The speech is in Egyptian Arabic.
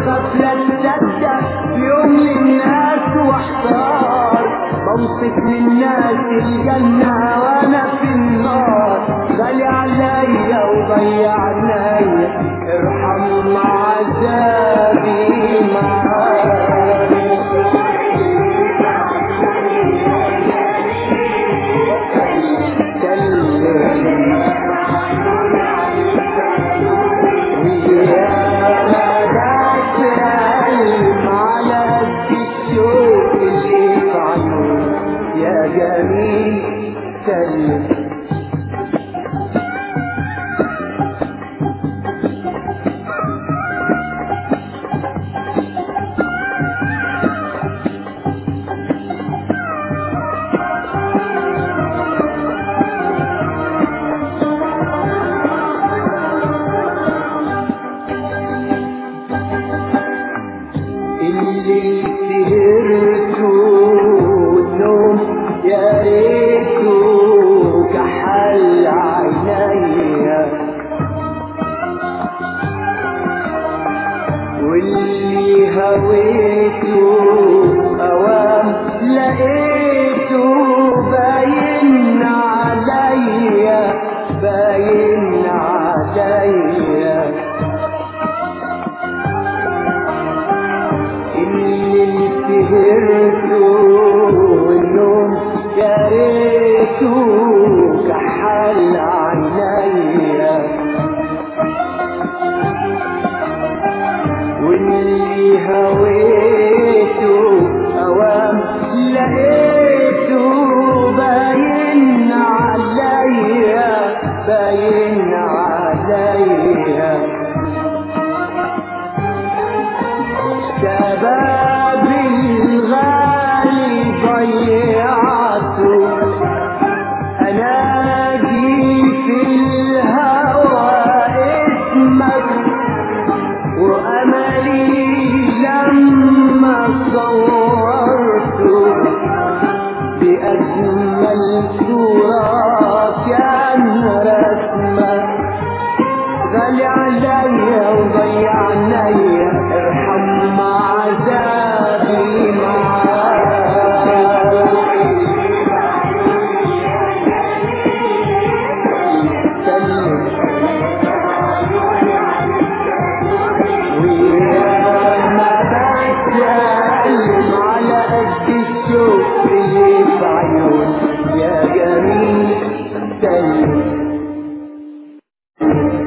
واخاف لا تصدق يوم للناس واحتار بوصف للناس الجنة وانا في النار غالي عليا وضيع عينيا ارحم عذابي معاك يا جميل سلم اللي سهرته والنوم يا ريته كحل عينيا واللي هويته اوام لقيته باين عليا باين عليا اللي سهرته والنوم يا ريته كحل عينيا واللي هويته اوام لقيته باين عليا باين عليا شباب الغالي ضيعته انادي في الهوى اسمك واملي لما صورته باجمل صوره كان رسمك غالي عليا وضيع عليا ارحم عذابي